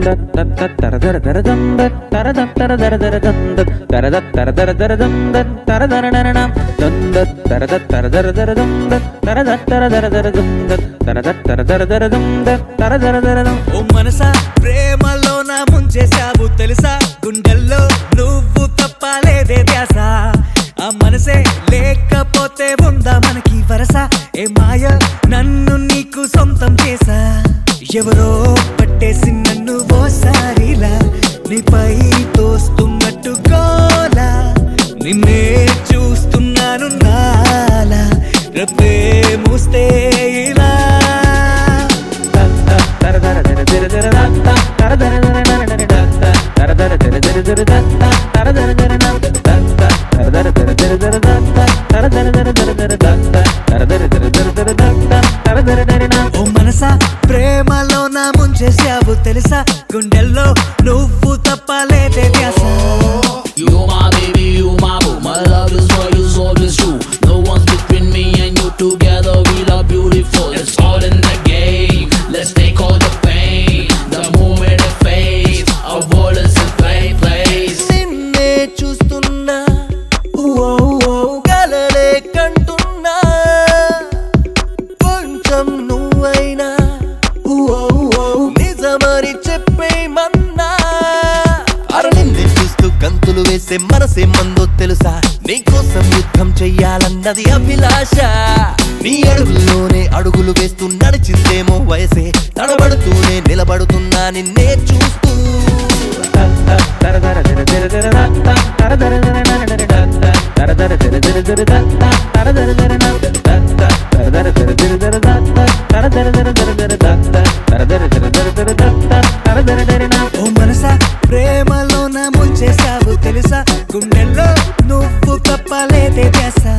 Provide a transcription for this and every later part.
ఓ మనసా ప్రేమలో నా ముంచేశావు తెలుసా గుండెల్లో నువ్వు తప్పలేదే ధ్యాస ఆ మనసే లేకపోతే ఉందా మనకి వరస ఏ మాయ నన్ను నీకు సొంతం చేసా ఎవరో పట్టేసి నన్ను ఓసారిలా నీపై తోస్తున్నట్టు గోలా నిన్నే చూస్తున్నాను నాలా రప్పే మూస్తే ఇలా ఓ మనసా ప్రేమలో నా ముంచేసావు తెలుసా గుండెల్లో నువ్వు తప్పలేదే ధ్యాస You my baby, you my boo. My love is for you, so is true. No one's between me and you. Together we love beautiful. It's all in the game. Let's take all the pain. The moment it fades, our world is in play place. నిన్నే చూస్తున్నా ఓ ఓ కలలే కంటున్నా కొంచెం నువ్వైనా ఓ ఓ నిజమని చెప్పేమన్నా అర నిన్నే చూస్తూ గంతులు వేసే మనసే మందో తెలుసా నీకోసం యుద్ధం చెయ్యాలన్నది అభిలాష నీ అడుగుల్లోనే అడుగులు వేస్తూ నడిచిందేమో వయసే తడబడుతూనే నిలబడుతున్నా నిన్నే చూస్తూ ఓ మనసా ప్రేమలో నా ముంచేసావు తెలుసా గుండెల్లో నువ్వు తప్పలేదే చేసా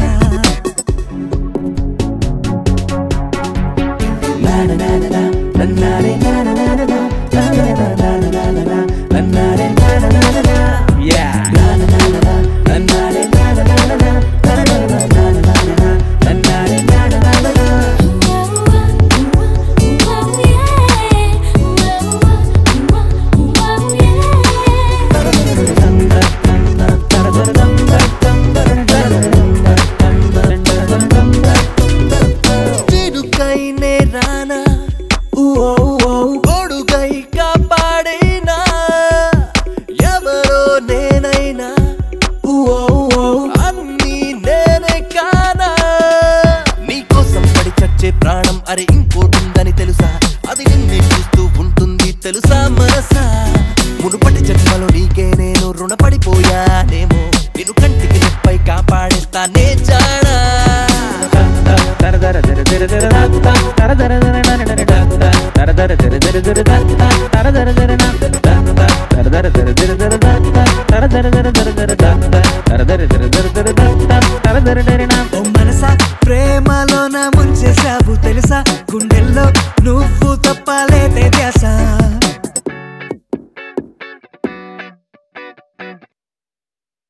చిరుకైనే రానా ఓ ఓ గొడుగై కాపాడేనా ఎవరో నేనైనా ఓ ఓ అన్నీ నేనే కానా నీకోసం పడి చచ్చే ప్రాణం అరే ఇంకోటుందని తెలుసా అది నిన్నే చూస్తూ ఉంటుంది తెలుసా మనసా మునుపటి జన్మలో నీకే నేను రుణపడిపోయానేమో నిన్ను కంటికి నొప్పై కాపాడేస్తానే జానా తర తర తర తర తర తర తర తర తర తర తర తర తర తర తర